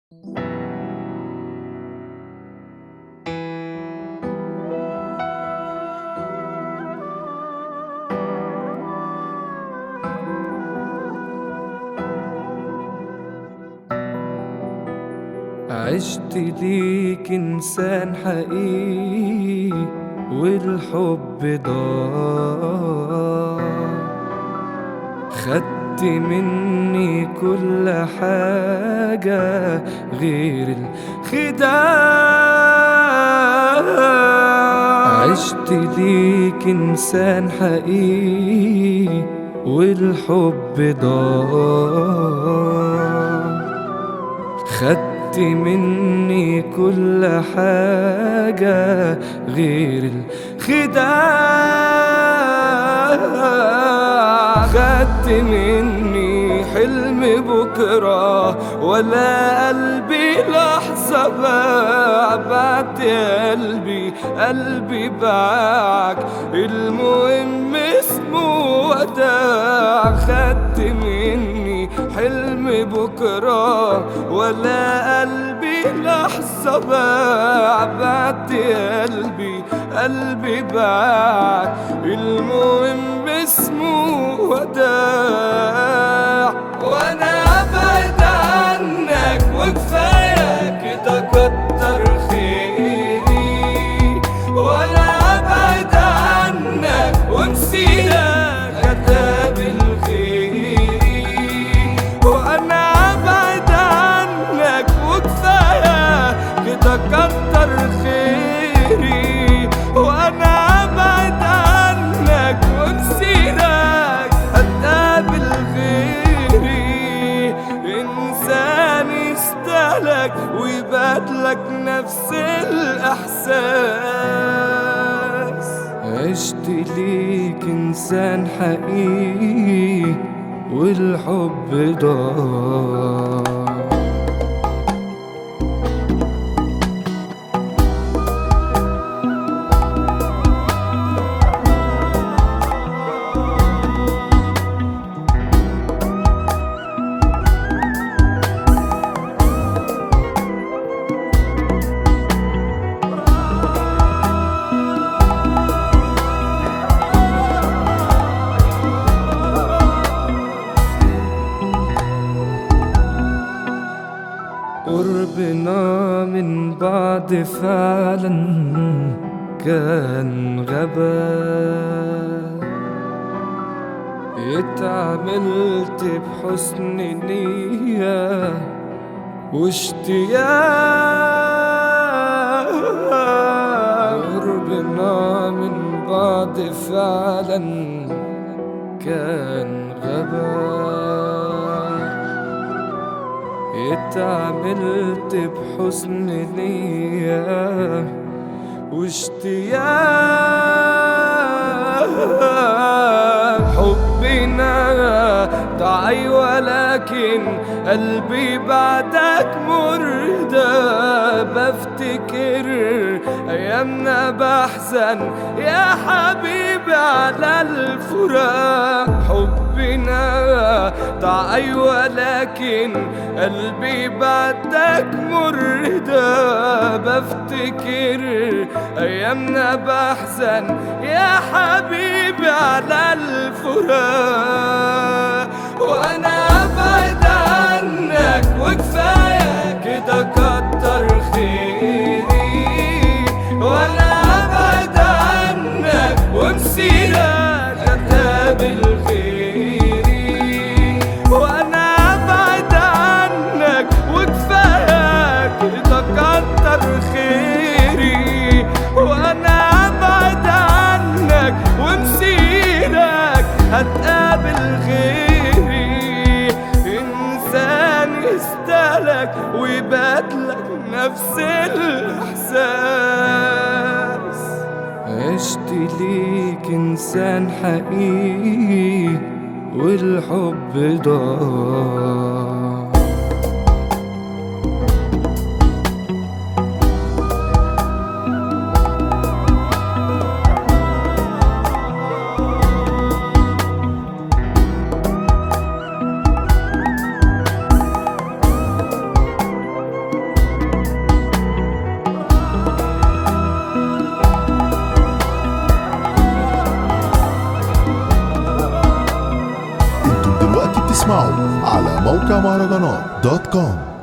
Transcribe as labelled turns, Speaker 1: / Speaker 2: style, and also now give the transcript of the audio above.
Speaker 1: عشت ليك إنسان حقيقي والحب ضاع خدت مني كل حاجة غير الخداع عشت ليك إنسان حقيقي والحب ضاع خدت مني كل حاجة غير الخداع خدت مني حلم بكرة ولا قلبي لحظة باع بعت قلبي قلبي باعك المهم اسمه وداع خدت مني حلم بكرة ولا قلبي لحظة باع بعت قلبي قلبي باعك المهم اسمه وداع وانا ابعد عنك وكفاية كده كتر خيري وانا ابعد عنك ونسيتك هتقابل خيري وانا ابعد عنك وكفاية كده كتر خيري وانا ابعد عنك ونسيتك هتقابل غيري انسان يستهلك ويبادلك نفس الاحساس عشت ليك انسان حقيقي والحب ضاع قربنا من بعد فعلا كان غباء اتعاملت بحسن نية واشتياق قربنا من بعد فعلا كان غباء اتعاملت بحسن نية واشتياق حبنا ضعي ولكن قلبي بعدك مردة بفتكر أيامنا بحزن يا حبيبي على الفراق حبنا ضعي ولكن قلبي بعدك مردة بفتكر أيامنا بحزن يا حبيبي على الفراق وأنا أبعد عنك وكفاية كده كتر خيري وأنا أبعد عنك ونسيتك هتقابل خيري وأنا أبعد عنك وكفاية كده كتر خيري وأنا أبعد عنك ونسيتك هتقابل غيري إنسان يستهلك ويبادلك نفس الإحساس عشت ليك إنسان حقيقي والحب ضاع
Speaker 2: اسمعوا على موقع مهرجانات دوت كوم